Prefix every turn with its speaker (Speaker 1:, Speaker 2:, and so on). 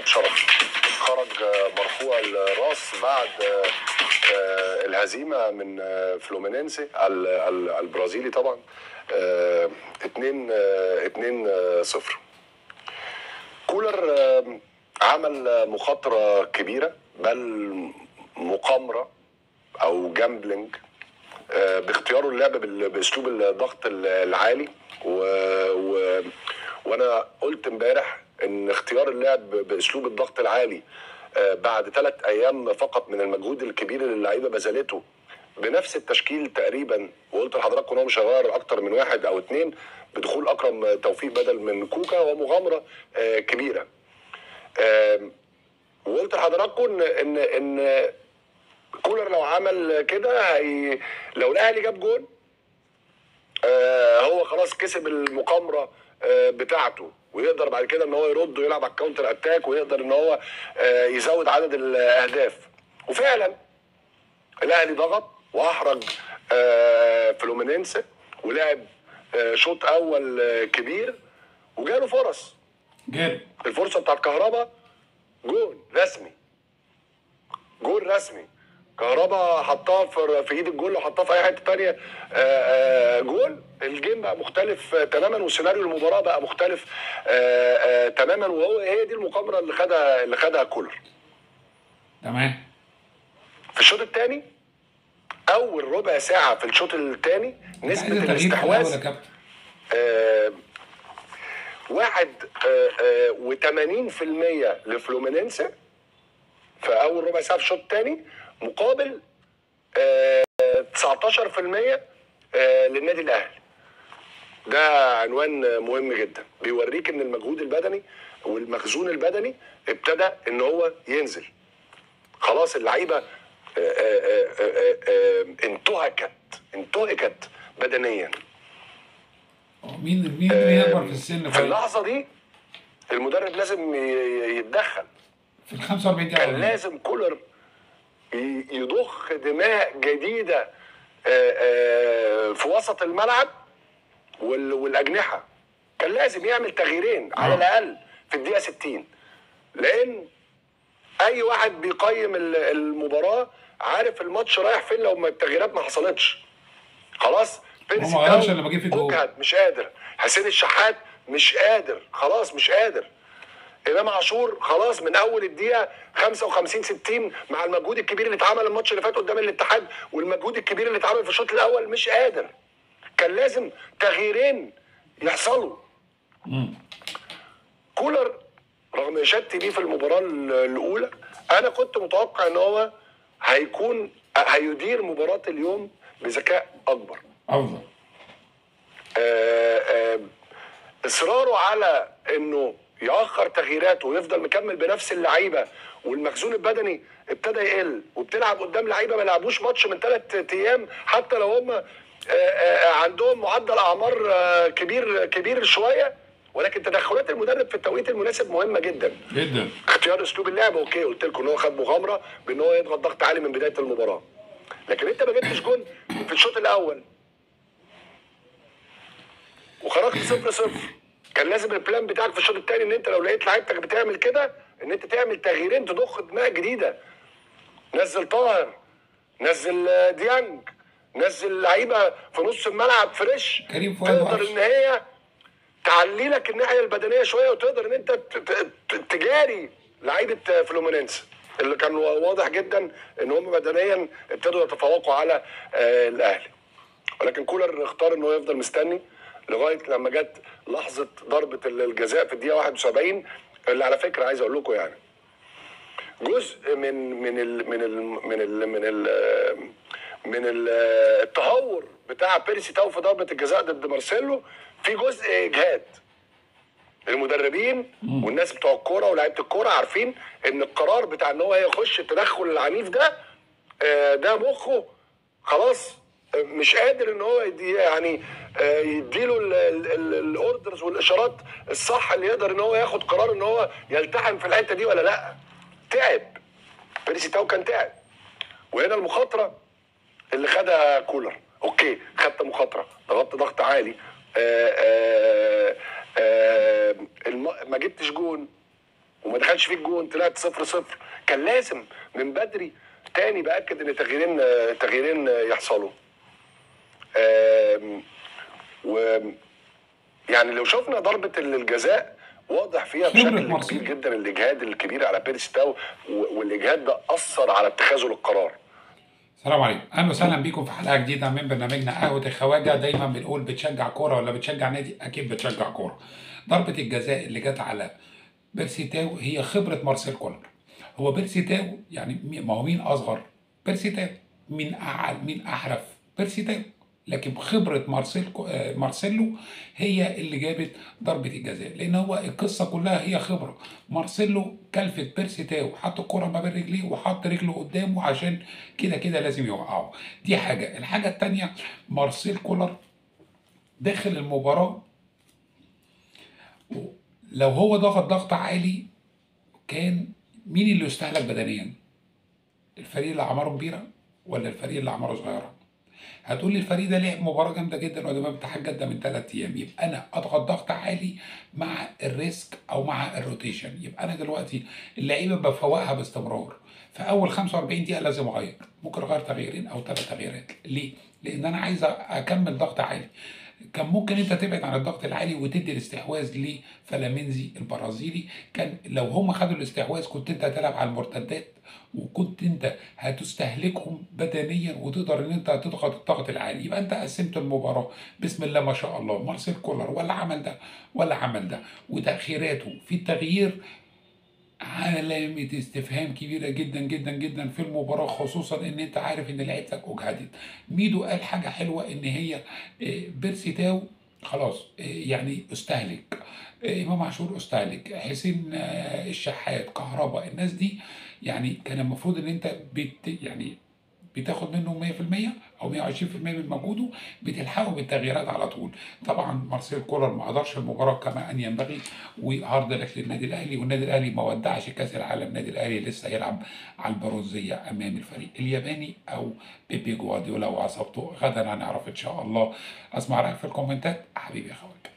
Speaker 1: بشرف خرج مرفوع الراس بعد الهزيمه من فلومينينسي البرازيلي طبعا 2 2 0 كولر عمل مخاطره كبيره بل مقامره او جامبلينج باختياره اللعب باسلوب الضغط العالي و... و... وانا قلت امبارح ان اختيار اللعب باسلوب الضغط العالي بعد ثلاث ايام فقط من المجهود الكبير اللي اللعيبه بذلته بنفس التشكيل تقريبا وقلت لحضراتكم ان هو مش هيغير اكتر من واحد او اثنين بدخول اكرم توفيق بدل من كوكا ومغامره كبيره وقلت لحضراتكم ان ان كولر لو عمل كده هي لو الاهلي جاب جون آه هو خلاص كسب المقامره آه بتاعته ويقدر بعد كده ان هو يرد ويلعب على الكاونتر اتاك ويقدر ان هو آه يزود عدد الاهداف وفعلا الاهلي ضغط واحرج آه فلومينينسي ولعب آه شوط اول آه كبير وجاله فرص
Speaker 2: جد
Speaker 1: الفرصه بتاعت كهربا جون رسمي جون رسمي كهربا حطها في في ايد الجول وحطها في اي حته ثانيه جول الجيم بقى مختلف تماما وسيناريو المباراه بقى مختلف آآ آآ تماما وهو هي دي المقامره اللي خدها اللي خدها كولر
Speaker 2: تمام
Speaker 1: في الشوط الثاني اول ربع ساعه في الشوط الثاني نسبه
Speaker 2: عايز تغيير في الأول
Speaker 1: الاستحواذ
Speaker 2: يا كابتن
Speaker 1: آه، واحد و80% لفلومينينسي في اول ربع ساعه في الشوط الثاني مقابل آه، 19% آه، للنادي الاهلي ده عنوان مهم جدا بيوريك ان المجهود البدني والمخزون البدني ابتدى ان هو ينزل خلاص اللعيبه آه، آه، آه، آه، آه، انتهكت انتهكت بدنيا
Speaker 2: مين مين مين اكبر في السن
Speaker 1: في
Speaker 2: طيب؟
Speaker 1: اللحظه دي المدرب لازم ي- ي- يتدخل
Speaker 2: في ال 45 دقيقه
Speaker 1: كان
Speaker 2: الأولانية.
Speaker 1: لازم كولر ي- يضخ دماء جديده آه، آه، في وسط الملعب وال- والاجنحه كان لازم يعمل تغييرين على
Speaker 2: آه.
Speaker 1: الاقل في الدقيقه 60 لان اي واحد بيقيم ال- المباراه عارف الماتش رايح فين لو ما التغييرات ما حصلتش خلاص بيرسي
Speaker 2: هو ما غيرش
Speaker 1: تاو
Speaker 2: إلا لما جه في الجول.
Speaker 1: أجهد، مش قادر حسين الشحات مش قادر خلاص مش قادر امام عاشور خلاص من اول الدقيقه 55 60 مع المجهود الكبير اللي اتعمل الماتش اللي فات قدام الاتحاد والمجهود الكبير اللي اتعمل في الشوط الاول مش قادر كان لازم تغييرين يحصلوا
Speaker 2: مم.
Speaker 1: كولر رغم اشادتي بيه في المباراه ال- الاولى انا كنت متوقع ان هو هيكون هيدير مباراه اليوم بذكاء اكبر
Speaker 2: افضل
Speaker 1: آه، آه، اصراره على انه ياخر تغييراته ويفضل مكمل بنفس اللعيبه والمخزون البدني ابتدى يقل وبتلعب قدام لعيبه ما لعبوش ماتش من ثلاث ايام حتى لو هم آه، آه، عندهم معدل اعمار آه، كبير كبير شويه ولكن تدخلات المدرب في التوقيت المناسب مهمه جدا
Speaker 2: جدا
Speaker 1: اختيار اسلوب اللعب اوكي قلت لكم ان هو خد مغامره بان هو يضغط ضغط عالي من بدايه المباراه لكن انت ما جبتش جون في الشوط الاول وخرجت صفر صفر كان لازم البلان بتاعك في الشوط الثاني ان انت لو لقيت لعيبتك بتعمل كده ان انت تعمل تغييرين تضخ دماء جديده نزل طاهر نزل آه، ديانج نزل لعيبه في نص الملعب فريش
Speaker 2: كريم فؤاد
Speaker 1: تقدر
Speaker 2: وحش.
Speaker 1: ان هي تعلي لك الناحيه البدنيه شويه وتقدر ان انت ت- ت- ت- تجاري لعيبه فلومينينس اللي كان واضح جدا ان هم بدنيا ابتدوا يتفوقوا على آه، الاهلي ولكن كولر اختار انه يفضل مستني لغايه لما جت لحظه ضربه الجزاء في الدقيقه 71 اللي على فكره عايز اقول لكم يعني جزء من من ال من ال من ال من ال من ال التهور بتاع بيرسي تاو في ضربه الجزاء ضد مارسيلو في جزء اجهاد المدربين والناس بتوع الكوره ولاعيبه الكوره عارفين ان القرار بتاع ان هو يخش التدخل العنيف ده آه، ده مخه خلاص آه، مش قادر ان هو يدي يعني آه، يديله الاوردرز والاشارات الصح اللي يقدر ان هو ياخد قرار ان هو يلتحم في الحته دي ولا لا تعب بيرسي تاو كان تعب وهنا المخاطره اللي خدها كولر اوكي خدت مخاطره ضغطت ضغط عالي آآ آآ آآ الم... ما جبتش جون وما دخلش فيك جون طلعت صفر صفر كان لازم من بدري تاني باكد ان تغييرين تغييرين يحصلوا آم، و يعني لو شفنا ضربه الجزاء واضح فيها
Speaker 2: خبرة
Speaker 1: بشكل
Speaker 2: مارسيلو.
Speaker 1: كبير جدا الاجهاد الكبير على بيرس تاو و- والاجهاد ده اثر على اتخاذه للقرار
Speaker 2: السلام عليكم اهلا وسهلا بيكم في حلقه جديده من برنامجنا قهوه الخواجه دايما بنقول بتشجع كوره ولا بتشجع نادي اكيد بتشجع كوره ضربه الجزاء اللي جت على بيرسي تاو هي خبره مارسيل كولر هو بيرسي تاو يعني مي- ما هو مين اصغر بيرسي تاو مين اعلى مين احرف بيرسي تاو لكن خبره مارسيل كو- آه، مارسيلو هي اللي جابت ضربه الجزاء لان هو القصه كلها هي خبره مارسيلو كلفت بيرسي تاو حط الكره ما بين رجليه وحط رجله قدامه عشان كده كده لازم يوقعه دي حاجه الحاجه التانيه مارسيل كولر داخل المباراه لو هو ضغط ضغط عالي كان مين اللي يستهلك بدنيا الفريق اللي اعماره كبيره ولا الفريق اللي اعماره صغيره هتقول لي الفريق ده لعب مباراه جامده جدا قدام اتحاد جده من ثلاث ايام يبقى انا اضغط ضغط عالي مع الريسك او مع الروتيشن يبقى انا دلوقتي اللعيبه بفوقها باستمرار في اول 45 دقيقه لازم اغير ممكن اغير تغييرين او ثلاث تغييرات ليه؟ لان انا عايز اكمل ضغط عالي كان ممكن انت تبعد عن الضغط العالي وتدي الاستحواذ لفلامينزي البرازيلي كان لو هم خدوا الاستحواذ كنت انت هتلعب على المرتدات وكنت انت هتستهلكهم بدنيا وتقدر ان انت تضغط الضغط العالي يبقى انت قسمت المباراه بسم الله ما شاء الله مارسيل كولر ولا عمل ده ولا عمل ده وتاخيراته في التغيير علامة استفهام كبيرة جدا جدا جدا في المباراة خصوصا ان انت عارف ان لعيبتك اجهدت. ميدو قال حاجة حلوة ان هي آه، بيرسي تاو خلاص آه، يعني استهلك آه، امام عاشور استهلك حسين آه، الشحات كهرباء الناس دي يعني كان المفروض ان انت بت يعني بتاخد منه 100% او 120% من مجهوده بتلحقه بالتغييرات على طول طبعا مارسيل كولر ما قدرش المباراه كما ان ينبغي وهارد لك للنادي الاهلي والنادي الاهلي ما ودعش كاس العالم النادي الاهلي لسه هيلعب على البرونزيه امام الفريق الياباني او بيبي جوارديولا وعصابته غدا هنعرف ان شاء الله اسمع رايك في الكومنتات حبيبي يا خواجه